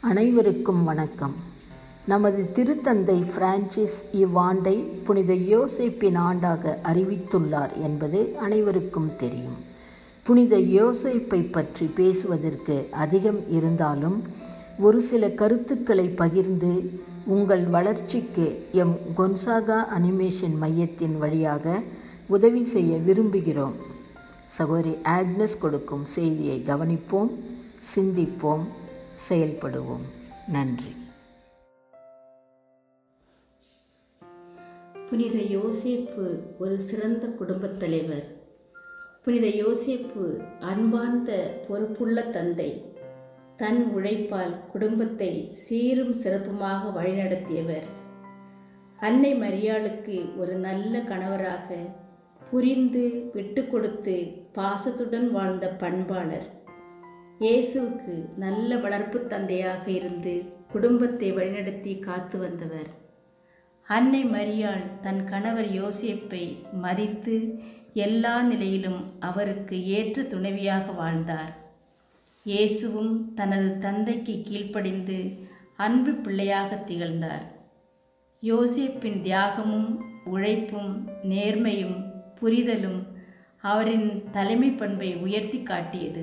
அனைவருக்கும் வணக்கம் நமது திருத்தந்தை பிரான்சிஸ் இவ்வாண்டை புனித யோசேப்பின் ஆண்டாக அறிவித்துள்ளார் என்பது அனைவருக்கும் தெரியும் புனித யோசேப்பை பற்றி பேசுவதற்கு அதிகம் இருந்தாலும் ஒரு சில கருத்துக்களை பகிர்ந்து உங்கள் வளர்ச்சிக்கு எம் கொன்சாகா அனிமேஷன் மையத்தின் வழியாக உதவி செய்ய விரும்புகிறோம் சகோதரி ஆக்னஸ் கொடுக்கும் செய்தியை கவனிப்போம் சிந்திப்போம் செயல்படுவோம் நன்றி புனித யோசேப்பு ஒரு சிறந்த குடும்பத் தலைவர் புனித யோசேப்பு அன்பார்ந்த பொறுப்புள்ள தந்தை தன் உழைப்பால் குடும்பத்தை சீரும் சிறப்புமாக வழிநடத்தியவர் அன்னை மரியாளுக்கு ஒரு நல்ல கணவராக புரிந்து விட்டு கொடுத்து பாசத்துடன் வாழ்ந்த பண்பாளர் இயேசுவுக்கு நல்ல வளர்ப்பு தந்தையாக இருந்து குடும்பத்தை வழிநடத்தி காத்து வந்தவர் அன்னை மரியாள் தன் கணவர் யோசேப்பை மதித்து எல்லா நிலையிலும் அவருக்கு ஏற்ற துணைவியாக வாழ்ந்தார் இயேசுவும் தனது தந்தைக்கு கீழ்ப்படிந்து அன்பு பிள்ளையாக திகழ்ந்தார் யோசேப்பின் தியாகமும் உழைப்பும் நேர்மையும் புரிதலும் அவரின் தலைமை பண்பை உயர்த்தி காட்டியது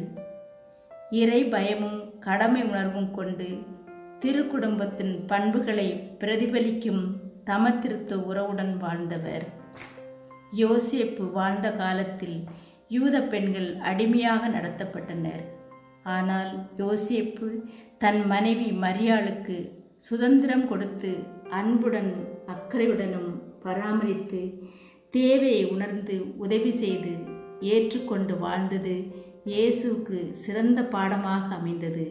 இறை பயமும் கடமை உணர்வும் கொண்டு திருக்குடும்பத்தின் பண்புகளை பிரதிபலிக்கும் தமத்திருத்த உறவுடன் வாழ்ந்தவர் யோசேப்பு வாழ்ந்த காலத்தில் யூத பெண்கள் அடிமையாக நடத்தப்பட்டனர் ஆனால் யோசேப்பு தன் மனைவி மரியாளுக்கு சுதந்திரம் கொடுத்து அன்புடன் அக்கறையுடனும் பராமரித்து தேவையை உணர்ந்து உதவி செய்து ஏற்றுக்கொண்டு வாழ்ந்தது இயேசுவுக்கு சிறந்த பாடமாக அமைந்தது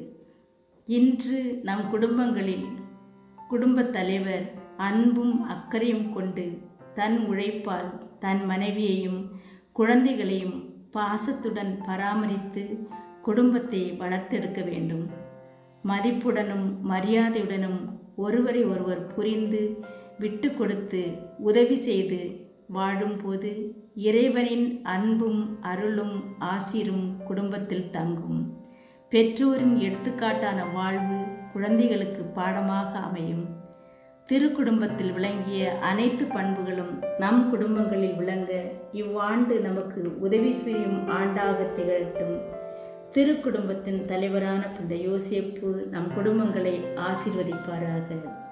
இன்று நம் குடும்பங்களில் குடும்பத் தலைவர் அன்பும் அக்கறையும் கொண்டு தன் உழைப்பால் தன் மனைவியையும் குழந்தைகளையும் பாசத்துடன் பராமரித்து குடும்பத்தை வளர்த்தெடுக்க வேண்டும் மதிப்புடனும் மரியாதையுடனும் ஒருவரை ஒருவர் புரிந்து விட்டு கொடுத்து உதவி செய்து வாழும்போது இறைவனின் அன்பும் அருளும் ஆசிரும் குடும்பத்தில் தங்கும் பெற்றோரின் எடுத்துக்காட்டான வாழ்வு குழந்தைகளுக்கு பாடமாக அமையும் திருக்குடும்பத்தில் விளங்கிய அனைத்து பண்புகளும் நம் குடும்பங்களில் விளங்க இவ்வாண்டு நமக்கு உதவி செய்யும் ஆண்டாக திகழட்டும் திருக்குடும்பத்தின் தலைவரான புனித யோசேப்பு நம் குடும்பங்களை ஆசீர்வதிப்பாராக